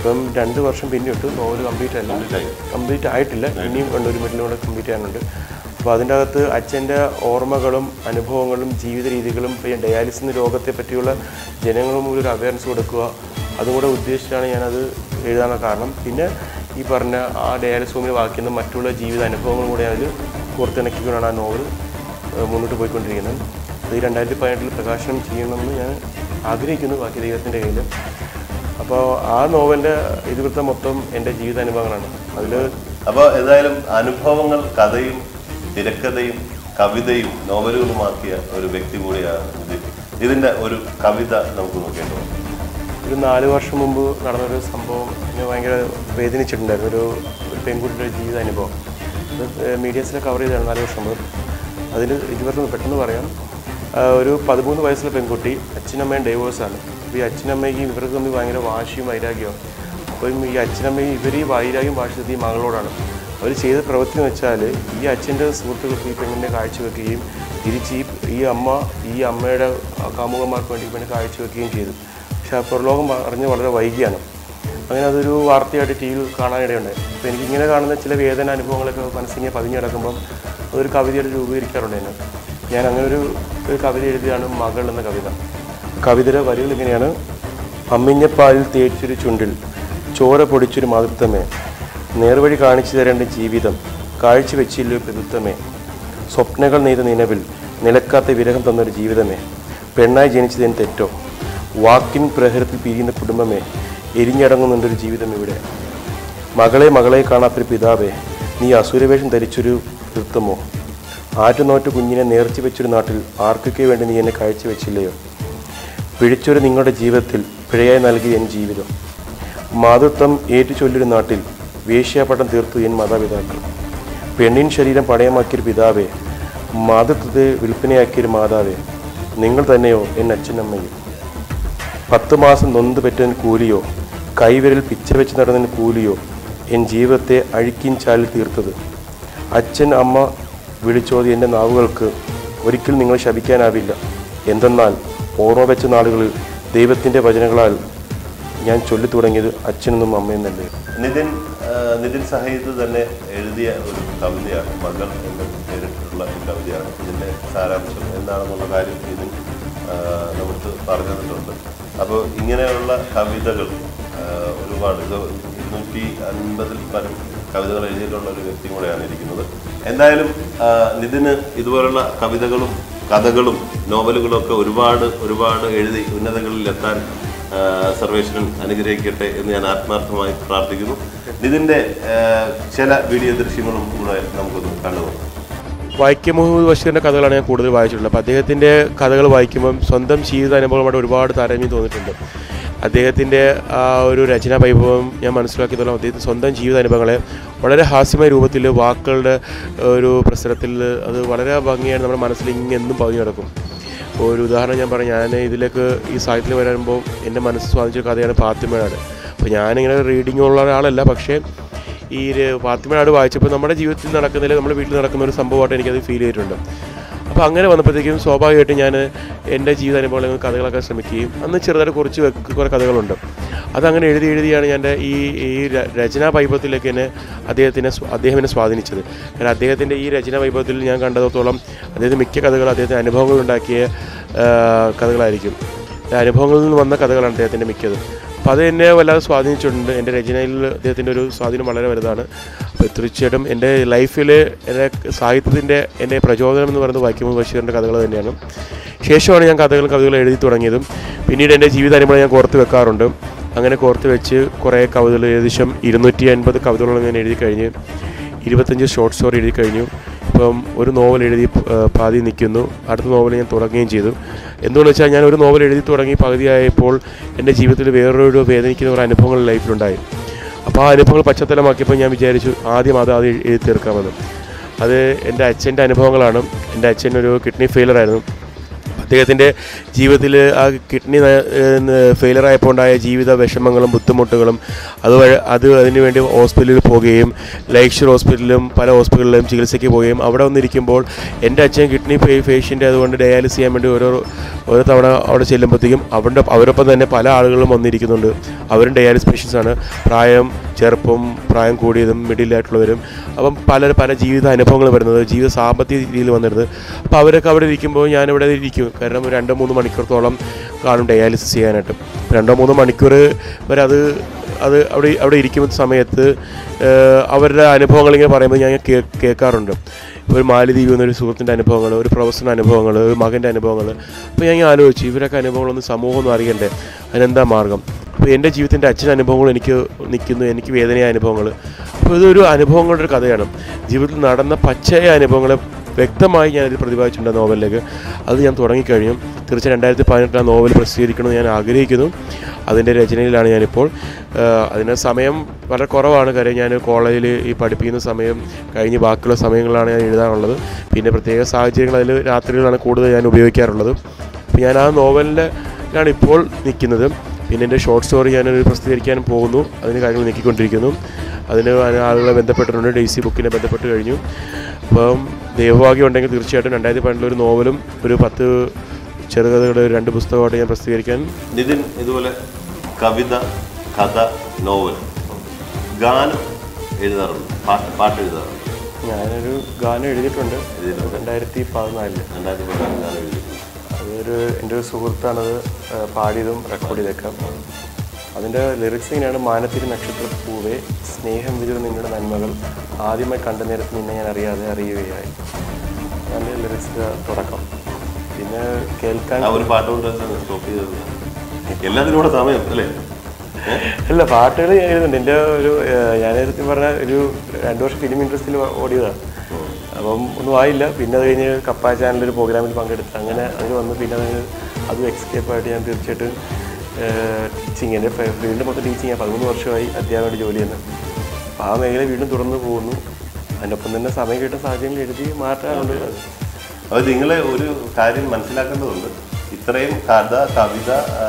ഇപ്പം രണ്ട് വർഷം പിന്നിട്ട് നോവൽ കംപ്ലീറ്റ് അല്ല Complete ആയി. കംപ്ലീറ്റ് ആയിട്ടില്ല ഇനിയും ഉണ്ട് ഒരു മിഡിലും കൂടെ കംപ്ലീറ്റ് ചെയ്യാനുണ്ട് അപ്പോൾ അതിൻ്റെ അകത്ത് അച്ഛൻ്റെ ഓർമ്മകളും അനുഭവങ്ങളും ജീവിത രീതികളും പിന്നെ ഡയാലിസിസ് രോഗത്തെ പറ്റിയുള്ള ജനങ്ങളും മുമ്പിൽ ഒരു അവയർനെസ് കൊടുക്കുക അതും കൂടെ ഉദ്ദേശിച്ചാണ് ഞാനത് എഴുതാനുള്ള കാരണം പിന്നെ ഈ പറഞ്ഞ ആ ഡയാലിസിസ് റൂമിൽ വായിക്കുന്ന മറ്റുള്ള ജീവിത അനുഭവങ്ങളും കൂടെ അതിൽ കോർത്തിണക്കിക്കൊണ്ടാണ് ആ നോവൽ ഏഹ് മുന്നോട്ട് പോയിക്കൊണ്ടിരിക്കുന്നത് അത് ഈ രണ്ടായിരത്തി പതിനെട്ടിൽ പ്രകാശനം ചെയ്യണമെന്ന് ഞാൻ ആഗ്രഹിക്കുന്നു ബാക്കി ദൈവത്തിൻ്റെ കയ്യിൽ അപ്പോൾ ആ നോവലിൻ്റെ ഇതിവൃത്തം മൊത്തം എൻ്റെ ജീവിതാനുഭവങ്ങളാണ് അതിൽ അപ്പോൾ ഏതായാലും അനുഭവങ്ങൾ കഥയും തിരക്കഥയും കവിതയും നോവലുകളുമാക്കിയ ഒരു വ്യക്തി കൂടിയാണ് ഇത് ഇതിന്റെ ഒരു കവിത നമുക്ക് നോക്കേണ്ടത് ഒരു നാല് വർഷം മുമ്പ് നടന്നൊരു സംഭവം എന്നെ ഭയങ്കര വേദനിച്ചിട്ടുണ്ടായിരുന്നു ഒരു ഒരു പെൺകുട്ടിയുടെ ജീവിതാനുഭവം അത് മീഡിയസിൽ കവർ ചെയ്തതാണ് നാല് വർഷം മുമ്പ് അതിൽ ഇരുപത്തൊന്ന് പെട്ടെന്ന് പറയാം ആ, ഒരു പതിമൂന്ന് വയസ്സുള്ള പെൺകുട്ടി അച്ഛനമ്മയും ഡൈവോഴ്സാണ് അപ്പോൾ ഈ അച്ഛനമ്മയ്ക്ക് ഇവർക്ക് തമ്മിൽ ഭയങ്കര വാശിയും വൈരാഗ്യവും അപ്പം ഈ അച്ഛനമ്മയും ഇവർ ഈ വൈരാഗ്യം വാശിച്ചത് ഈ മകളോടാണ് അവർ ചെയ്ത പ്രവൃത്തി എന്ന് വെച്ചാൽ ഈ അച്ഛൻ്റെ സുഹൃത്തുക്കൾക്ക് ഈ പെണ്ണിനെ കാഴ്ചവെക്കുകയും തിരിച്ച് ഈ ഈ അമ്മ ഈ അമ്മയുടെ കാമുകന്മാർക്ക് വേണ്ടി പെണ്ണ് കാഴ്ചവെക്കുകയും ചെയ്തു പക്ഷേ ആ പുറലോകം അറിഞ്ഞ് വളരെ വൈകിയാണ് അങ്ങനെ അതൊരു വാർത്തയായിട്ട് ടി വിയിൽ കാണാനിടയുണ്ടായി അപ്പോൾ എനിക്ക് ഇങ്ങനെ കാണുന്ന ചില വേദന അനുഭവങ്ങളൊക്കെ മനസ്സിങ്ങനെ പതിഞ്ഞു കിടക്കുമ്പം ഒരു കവിതയായിട്ട് രൂപീകരിക്കാറുണ്ട് എന്നെ ഞാൻ അങ്ങനെ ഒരു ഒരു കവിത എഴുതിയാണ് മകൾ എന്ന കവിത കവിതയുടെ വരികൾ ഇങ്ങനെയാണ് അമ്മിഞ്ഞപ്പാലിൽ തേച്ചൊരു ചുണ്ടിൽ ചോര പൊടിച്ചൊരു മാതൃത്വമേ നേർവഴി കാണിച്ചു തരേണ്ട ജീവിതം കാഴ്ചവെച്ചില്ലോ പിതൃത്വമേ സ്വപ്നങ്ങൾ നെയ്ത നിലവിൽ നിലക്കാത്ത വിരഹം തന്നൊരു ജീവിതമേ പെണ്ണായി ജനിച്ചതിന് തെറ്റോ വാക്കിൻ പ്രഹരത്തിൽ പിരിയുന്ന കുടുംബമേ എരിഞ്ഞടങ്ങുന്നുണ്ടൊരു ജീവിതം ഇവിടെ മകളെ മകളെ കാണാത്തൊരു പിതാവേ നീ അസുരവേഷം ധരിച്ചൊരു നൃത്തമോ ആറ്റുനോറ്റ് കുഞ്ഞിനെ നേർച്ച വെച്ചൊരു നാട്ടിൽ ആർക്കൊക്കെ വേണ്ടി നീ എന്നെ കാഴ്ചവെച്ചില്ലയോ പിഴിച്ചൊരു നിങ്ങളുടെ ജീവിതത്തിൽ പിഴയായി നൽകിയ എൻ ജീവിതം മാതൃത്വം ഏറ്റുചൊല്ലൊരു നാട്ടിൽ വേശ്യാപട്ടം തീർത്തു എൻ മാതാപിതാക്കൾ പെണ്ണിൻ ശരീരം പണയമാക്കിയൊരു പിതാവേ മാതൃത്വത്തെ വിൽപ്പനയാക്കിയൊരു മാതാവേ നിങ്ങൾ തന്നെയോ എൻ അച്ഛനമ്മയും പത്ത് മാസം നൊന്ത് പറ്റുന്ന കൂലിയോ കൈവിരൽ പിച്ച വെച്ച് നടന്നതിന് കൂലിയോ എൻ ജീവിതത്തെ അഴുക്കിൻ ചാലിൽ തീർത്തത് അച്ഛൻ അമ്മ വിളിച്ചോതി എൻ്റെ നാവുകൾക്ക് ഒരിക്കലും നിങ്ങൾ ശപിക്കാനാവില്ല എന്തെന്നാൽ ഓർമ്മ വെച്ച നാളുകളിൽ ദൈവത്തിൻ്റെ വചനങ്ങളാൽ ഞാൻ ചൊല്ലി തുടങ്ങിയത് അച്ഛനെന്നും അമ്മയെന്നല്ലേ നിതിൻ ആ, നിതിൻ സഹീദ് തന്നെ എഴുതിയ ഒരു കവിതയാണ് മകൾ എന്ന് പേരിട്ടിട്ടുള്ള ഒരു കവിതയാണ് ഇതിന്റെ സാരാംശം എന്താണെന്നുള്ള കാര്യം നിതിൻ ആ, നമുക്ക് പറഞ്ഞു തന്നിട്ടുണ്ട് അപ്പോൾ ഇങ്ങനെയുള്ള കവിതകൾ ആ, ഒരുപാട് ഇത് ഇരുന്നൂറ്റി അൻപതിൽ പരം കവിതകൾ എഴുതിയിട്ടുള്ള ഒരു വ്യക്തി കൂടെയാണ് ഇരിക്കുന്നത് എന്തായാലും ആ, നിതിന് ഇതുപോലുള്ള കവിതകളും കഥകളും നോവലുകളും ഒക്കെ ഒരുപാട് ഒരുപാട് എഴുതി ഉന്നതങ്ങളിൽ എത്താൻ ആ, സർവേശ്വരൻ അനുഗ്രഹിക്കട്ടെ എന്ന് ഞാൻ ആത്മാർത്ഥമായി പ്രാർത്ഥിക്കുന്നു ഇതിന്റെ ആ, ചില വീഡിയോ ദൃശ്യങ്ങളും കൂടെ നമുക്കൊന്ന് കണ്ടുപോകാം വൈക്കം മുഹമ്മദ് ബഷീറിൻ്റെ കഥകളാണ് ഞാൻ കൂടുതൽ വായിച്ചിട്ടുള്ളത് അപ്പോൾ അദ്ദേഹത്തിൻ്റെ കഥകൾ വായിക്കുമ്പം സ്വന്തം ജീവിതാനുഭവങ്ങളുമായിട്ട് ഒരുപാട് താരതമ്യം തോന്നിയിട്ടുണ്ട് അദ്ദേഹത്തിൻ്റെ ആ ഒരു രചനാ വൈഭവം ഞാൻ മനസ്സിലാക്കിയതോളം അദ്ദേഹത്തിൻ്റെ സ്വന്തം ജീവിതാനുഭവങ്ങളെ വളരെ ഹാസ്യമായ രൂപത്തിൽ വാക്കുകളുടെ ഒരു പ്രസരത്തിൽ അത് വളരെ ഭംഗിയാണ് നമ്മുടെ മനസ്സിൽ ഇങ്ങനെ എന്നും പതിഞ്ഞു കിടക്കും ഇപ്പോൾ ഒരു ഉദാഹരണം ഞാൻ പറഞ്ഞു ഞാൻ ഇതിലേക്ക് ഈ സാഹിത്യത്തിൽ വരുമ്പോൾ എൻ്റെ മനസ്സ് സ്വാധീനിച്ച കഥയാണ് ഫാത്തിമയുടെ അപ്പോൾ ഞാനിങ്ങനെ റീഡിംഗ് ഉള്ള ഒരാളല്ല പക്ഷേ ഈ ഒരു ഫാത്തിമയുടെ വായിച്ചപ്പോൾ നമ്മുടെ ജീവിതത്തിൽ നടക്കുന്നതിൽ നമ്മുടെ വീട്ടിൽ നടക്കുന്ന ഒരു സംഭവമായിട്ട് എനിക്കത് ഫീൽ ചെയ്തിട്ടുണ്ട് അപ്പോൾ അങ്ങനെ വന്നപ്പോഴത്തേക്കും സ്വാഭാവികമായിട്ടും ഞാൻ എൻ്റെ ജീവിതാനുഭവങ്ങൾ കഥകളൊക്കെ ശ്രമിക്കുകയും അന്ന് ചെറുതായിട്ട് കുറച്ച് വെക്ക് കുറേ കഥകളുണ്ട് അതങ്ങനെ എഴുതി എഴുതിയാണ് ഞാൻ എൻ്റെ ഈ ഈ ര- രചനാ വൈഭവത്തിലേക്ക് എന്നെ അദ്ദേഹത്തിനെ സ്വാ- അദ്ദേഹം എന്നെ സ്വാധീനിച്ചത് കാരണം അദ്ദേഹത്തിൻ്റെ ഈ രചനാ വൈഭവത്തിൽ ഞാൻ കണ്ടതോളം അദ്ദേഹത്തിന് മിക്ക കഥകൾ അദ്ദേഹത്തിന് അനുഭവങ്ങൾ ഉണ്ടാക്കിയ ആ, കഥകളായിരിക്കും അനുഭവങ്ങളിൽ നിന്ന് വന്ന കഥകളാണ് അദ്ദേഹത്തിൻ്റെ മിക്കത് അപ്പോൾ അത് എന്നെ വല്ലാതെ സ്വാധീനിച്ചിട്ടുണ്ട് എൻ്റെ രചനയിൽ അദ്ദേഹത്തിൻ്റെ ഒരു സ്വാധീനം വളരെ വലുതാണ് അപ്പോൾ തീർച്ചയായിട്ടും എൻ്റെ ലൈഫിൽ എൻ്റെ സാഹിത്യത്തിൻ്റെ എൻ്റെ പ്രചോദനം എന്ന് പറയുന്നത് വൈക്കം ബഷീറിൻ്റെ കഥകൾ തന്നെയാണ് ശേഷമാണ് ഞാൻ കഥകളും കവിതകളും എഴുതി തുടങ്ങിയതും പിന്നീട് എൻ്റെ ജീവിതാനുഭവം ഞാൻ കോർത്ത് വെക്കാറുണ്ട് അങ്ങനെ കോർത്ത് വെച്ച് കുറേ കവിതകൾ ഏകദേശം ഇരുന്നൂറ്റി അൻപത് കവിതകളോളം ഞാൻ എഴുതി കഴിഞ്ഞ് ഇരുപത്തഞ്ച് ഷോർട്ട് സ്റ്റോറി എഴുതി കഴിഞ്ഞു ഇപ്പം ഒരു നോവൽ എഴുതി ആ, പാതി നിൽക്കുന്നു അടുത്ത നോവൽ ഞാൻ തുടങ്ങുകയും ചെയ്തു എന്തുകൊണ്ടെന്ന് വെച്ചാൽ ഞാൻ ഒരു നോവൽ എഴുതി തുടങ്ങി പകുതിയായപ്പോൾ എൻ്റെ ജീവിതത്തിൽ വേറൊരു വേദനിക്കുന്ന ഒരു അനുഭവങ്ങൾ ലൈഫിലുണ്ടായി അപ്പോൾ ആ അനുഭവങ്ങൾ പശ്ചാത്തലമാക്കിയപ്പോൾ ഞാൻ വിചാരിച്ചു ആദ്യം അത് ആദ്യം എഴുതി തീർക്കാമെന്ന് അത് എൻ്റെ അച്ഛൻ്റെ അനുഭവങ്ങളാണ് എൻ്റെ അച്ഛൻ ഒരു കിഡ്നി ഫെയിലർ ആയിരുന്നു അദ്ദേഹത്തിൻ്റെ ജീവിതത്തിൽ ആ കിഡ്നി ഫെയിലർ ആയപ്പോൾ ഉണ്ടായ ജീവിത വിഷമങ്ങളും ബുദ്ധിമുട്ടുകളും അതുവഴി അത് അതിനു വേണ്ടി ഹോസ്പിറ്റലിൽ പോവുകയും ലൈക്ഷർ ഹോസ്പിറ്റലിലും പല ഹോസ്പിറ്റലിലും ചികിത്സയ്ക്ക് പോവുകയും അവിടെ വന്നിരിക്കുമ്പോൾ എൻ്റെ അച്ഛൻ കിഡ്നി പേഷ്യൻ്റ് അതുകൊണ്ട് ഡയാലിസ് ചെയ്യാൻ വേണ്ടി ഓരോ ഓരോ തവണ അവിടെ ചെല്ലുമ്പോഴത്തേക്കും അവരുടെ അവരൊപ്പം തന്നെ പല ആളുകളും വന്നിരിക്കുന്നുണ്ട് അവരും ഡയാലിസ് പേഷ്യൻസ് ആണ് പ്രായം ചെറുപ്പം പ്രായം കൂടിയതും മിഡിൽ ആയിട്ടുള്ളവരും അപ്പം പല പല ജീവിത അനുഭവങ്ങൾ വരുന്നത് ജീവിത സാമ്പത്തിക രീതിയിൽ വന്നിരുന്നത് അപ്പോൾ അവരൊക്കെ അവിടെ ഇരിക്കുമ്പോൾ ഞാനിവിടെ ഇരിക്കും കാരണം ഒരു രണ്ടോ മൂന്ന് മണിക്കൂറത്തോളം കാണും ഡയാലിസിസ് ചെയ്യാനായിട്ട് രണ്ടോ മൂന്നോ മണിക്കൂർ വരെ അത് അത് അവിടെ അവിടെ ഇരിക്കുന്ന സമയത്ത് ഏഹ്, അവരുടെ അനുഭവങ്ങൾ ഇങ്ങനെ പറയുമ്പോൾ ഞാൻ കേ കേൾക്കാറുണ്ട് ഒരു മാലിദ്വീപ് എന്നൊരു സുഹൃത്തിൻ്റെ അനുഭവങ്ങൾ ഒരു പ്രൊഫസറിൻ്റെ അനുഭവങ്ങൾ ഒരു മകൻ്റെ അനുഭവങ്ങൾ അപ്പോൾ ഞാൻ ഇങ്ങനെ ആലോചിച്ചു ഇവരൊക്കെ അനുഭവങ്ങളൊന്നും സമൂഹം ഒന്നും അറിയണ്ടേ അതിനെന്താ മാർഗം അപ്പോൾ എൻ്റെ ജീവിതത്തിൻ്റെ അച്ഛൻ്റെ അനുഭവങ്ങൾ എനിക്ക് നിൽക്കുന്നു എനിക്ക് വേദനയായ അനുഭവങ്ങൾ അപ്പോൾ ഇതൊരു അനുഭവങ്ങളുടെ ഒരു കഥയാണ് ജീവിതത്തിൽ നടന്ന പച്ചയായ അനുഭവങ്ങളെ വ്യക്തമായി ഞാനത് പ്രതിപാദിച്ചിട്ടുണ്ട് ആ നോവലിലേക്ക് അത് ഞാൻ തുടങ്ങിക്കഴിഞ്ഞു തീർച്ചയായും രണ്ടായിരത്തി പതിനെട്ടിൽ ആ നോവൽ പ്രസിദ്ധീകരിക്കണമെന്ന് ഞാൻ ആഗ്രഹിക്കുന്നു അതിൻ്റെ രചനയിലാണ് ഞാനിപ്പോൾ ആഹ് അതിന് സമയം വളരെ കുറവാണ് കാര്യം ഞാൻ കോളേജിൽ ഈ പഠിപ്പിക്കുന്ന സമയം കഴിഞ്ഞ് ബാക്കിയുള്ള സമയങ്ങളാണ് ഞാൻ എഴുതാറുള്ളത് പിന്നെ പ്രത്യേക സാഹചര്യങ്ങൾ അതിൽ രാത്രികളാണ് കൂടുതൽ ഞാൻ ഉപയോഗിക്കാറുള്ളത് അപ്പോൾ ഞാൻ ആ നോവലിലാണ് ഇപ്പോൾ നിൽക്കുന്നത് പിന്നെ എൻ്റെ ഷോർട്ട് സ്റ്റോറി ഞാനൊരു പ്രസിദ്ധീകരിക്കാൻ പോകുന്നു അതിന് കാര്യങ്ങൾ നീക്കിക്കൊണ്ടിരിക്കുന്നു അതിന് ആളുകളെ ബന്ധപ്പെട്ടിട്ടുണ്ട് ഡെയ്സി ബുക്കിനെ ബന്ധപ്പെട്ട് കഴിഞ്ഞു അപ്പം ദൈവഭാഗ്യം ഉണ്ടെങ്കിൽ തീർച്ചയായിട്ടും രണ്ടായിരത്തി പതിനെട്ടിൽ ഒരു നോവലും ഒരു പത്ത് ചെറുകഥകളുടെ ഒരു രണ്ട് പുസ്തകമായിട്ട് ഞാൻ പ്രസിദ്ധീകരിക്കാൻ നിതിൻ ഇതുപോലെ കവിത കഥ നോവൽ ഗാനം എഴുതാറുണ്ട് പാട്ട് പാട്ട് എഴുതാറുണ്ട് ഞാനൊരു ഗാനം എഴുതിയിട്ടുണ്ട് എഴുതിയിട്ടുണ്ട്. രണ്ടായിരത്തി പതിനാലില് രണ്ടായിരത്തി പതിനാല് ഗാനം എഴുതിയിട്ടുണ്ട് അതൊരു എൻ്റെ ഒരു സുഹൃത്താണത് ആ, പാടിയതും റെക്കോർഡ് ചെയ്തേക്കാം അതിൻ്റെ ലിറിക്സ് ഇങ്ങനെയാണ് മാനത്തിരി നക്ഷത്രപ്പൂവേ സ്നേഹം വിതിർ നിങ്ങളുടെ നന്മകൾ ആദ്യമായി കണ്ട നേരത്ത് നിന്നെ ഞാൻ അറിയാതെ അറിയുകയായി അതിൻ്റെ ലിറിക്സ് തുടക്കം പിന്നെ കേൾക്കാൻ ആ ഒരു പാട്ട് കൊണ്ട് സ്റ്റോപ്പ് ചെയ്തത് എല്ലാത്തിനും കൂടെ സമയം അല്ലേ ഏ? അല്ല പാട്ടുകൾ ഞാൻ എഴുതുന്നുണ്ട് എൻ്റെ ഒരു ഏഹ്, ഞാൻ നേരത്തെ പറഞ്ഞ ഒരു രണ്ട് വർഷം ഫിലിം ഇൻഡസ്ട്രിയിൽ ഓടിയതാണ് അപ്പം ഒന്നും ആയില്ല പിന്നെ അത് കഴിഞ്ഞ് കപ്പ ചാനലൊരു പ്രോഗ്രാമിൽ പങ്കെടുത്ത് അങ്ങനെ അതിൽ വന്ന് പിന്നെ അത് അതും എക്സ്കേപ്പായിട്ട് ഞാൻ തീർച്ചയായിട്ടും ടീച്ചിങ് എൻ്റെ ഫീൽഡ് മൊത്തം ടീച്ചിങ് ഞാൻ പതിമൂന്ന് വർഷമായി അധ്യാപകമായിട്ട് ജോലി ചെയ്യുന്നത് അപ്പോൾ ആ മേഖല വീണ്ടും തുടർന്ന് പോകുന്നു അതിനൊപ്പം തന്നെ സമയം കിട്ടുന്ന സാഹചര്യങ്ങൾ എഴുതി മാറ്റാറുണ്ട് അത് നിങ്ങളെ ഒരു കാര്യം മനസ്സിലാക്കേണ്ടതുണ്ട് ഇത്രയും കഥ കവിത ആ,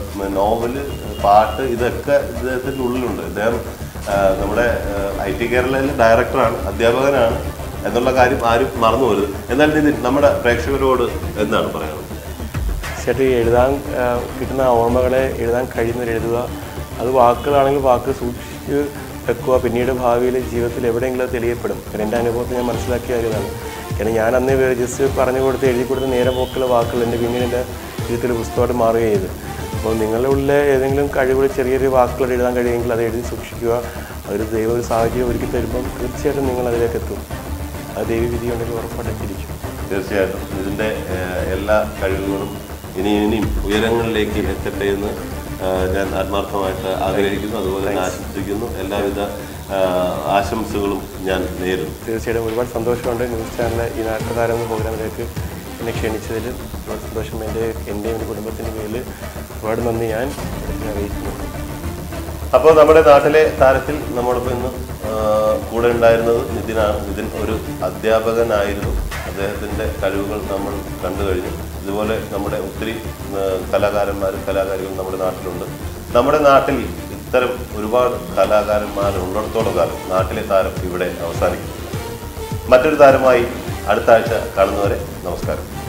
നോവല് പാട്ട് ഇതൊക്കെ ഇദ്ദേഹത്തിൻ്റെ ഉള്ളിലുണ്ട് ഇദ്ദേഹം ആ, നമ്മുടെ ഐ ടി കേരളയിലെ ഡയറക്ടറാണ് അധ്യാപകനാണ് എന്നുള്ള കാര്യം ആരും മറന്നു പോരുത് എന്നാൽ നിതിൻ നമ്മുടെ പ്രേക്ഷകരോട് എന്താണ് പറയാനുള്ളത് തീർച്ചയായിട്ടും എഴുതാൻ ആ, കിട്ടുന്ന ഓർമ്മകളെ എഴുതാൻ കഴിയുന്നവർ എഴുതുക അത് വാക്കുകളാണെങ്കിൽ വാക്ക് സൂക്ഷിച്ച് വെക്കുക പിന്നീട് ഭാവിയിൽ ജീവിതത്തിൽ എവിടെയെങ്കിലും അത് തെളിയപ്പെടും കാരണം എൻ്റെ അനുഭവത്തിൽ ഞാൻ മനസ്സിലാക്കിയ കാര്യമാണ് കാരണം ഞാൻ അന്ന് ജസ്റ്റ് പറഞ്ഞു കൊടുത്ത് എഴുതി കൊടുത്ത നേരെ പോക്കുള്ള വാക്കുകൾ എൻ്റെ പിന്നീട് എൻ്റെ ജീവിതത്തിൽ പുസ്തകമായിട്ട് മാറുകയും ചെയ്തു അപ്പോൾ നിങ്ങളുടെ ഉള്ളിൽ ഏതെങ്കിലും കഴിവുകൾ ചെറിയ ചെറിയ വാക്കുകൾ എഴുതാൻ കഴിയുമെങ്കിൽ അത് എഴുതി സൂക്ഷിക്കുക അതൊരു ദൈവ ഒരു സാഹചര്യം ഒരുക്കി തരുമ്പം തീർച്ചയായിട്ടും നിങ്ങൾ അതിലേക്ക് എത്തും അത് ദൈവവിധി ഉണ്ടെങ്കിൽ ഉറപ്പായിട്ടും തിരിക്കും തീർച്ചയായിട്ടും ഇതിൻ്റെ ഏഹ്, എല്ലാ കഴിവുകളും ഇനി ഇനിയും ഉയരങ്ങളിലേക്ക് എത്തട്ടെ എന്ന് ഏഹ്, ഞാൻ ആത്മാർത്ഥമായിട്ട് ആഗ്രഹിക്കുന്നു അതുപോലെ തന്നെ ആശംസിക്കുന്നു എല്ലാവിധ ഏഹ്, ആശംസകളും ഞാൻ നേരുന്നു തീർച്ചയായിട്ടും ഒരുപാട് സന്തോഷമുണ്ട് ന്യൂസ് ചാനലിലെ ഈ നാട്ടുകാരൻ എന്ന പ്രോഗ്രാമിലേക്ക് എന്നെ ക്ഷണിച്ചതിൽ ഒരുപാട് സന്തോഷം എൻ്റെ എൻ്റെയും എൻ്റെ കുടുംബത്തിൻ്റെ പേരിൽ ഒരുപാട് നന്ദി ഞാൻ ഇതിനെ അറിയിക്കുന്നു അപ്പോൾ നമ്മുടെ നാട്ടിലെ താരത്തിൽ നമ്മോടൊപ്പം ഇന്ന് ആ, കൂടെ ഉണ്ടായിരുന്നത് നിതിനാണ് നിതിൻ ഒരു അധ്യാപകനായിരുന്നു അദ്ദേഹത്തിൻ്റെ കഴിവുകൾ നമ്മൾ കണ്ടു കഴിഞ്ഞു ഇതുപോലെ നമ്മുടെ ഒത്തിരി ആ, കലാകാരന്മാരും കലാകാരികളും നമ്മുടെ നാട്ടിലുണ്ട് നമ്മുടെ നാട്ടിൽ ഇത്തരം ഒരുപാട് കലാകാരന്മാർ ഉള്ളിടത്തോളം കാലം നാട്ടിലെ താരം ഇവിടെ അവസാനിക്കും മറ്റൊരു താരമായി അടുത്ത ആഴ്ച കാണുന്നവരെ നമസ്കാരം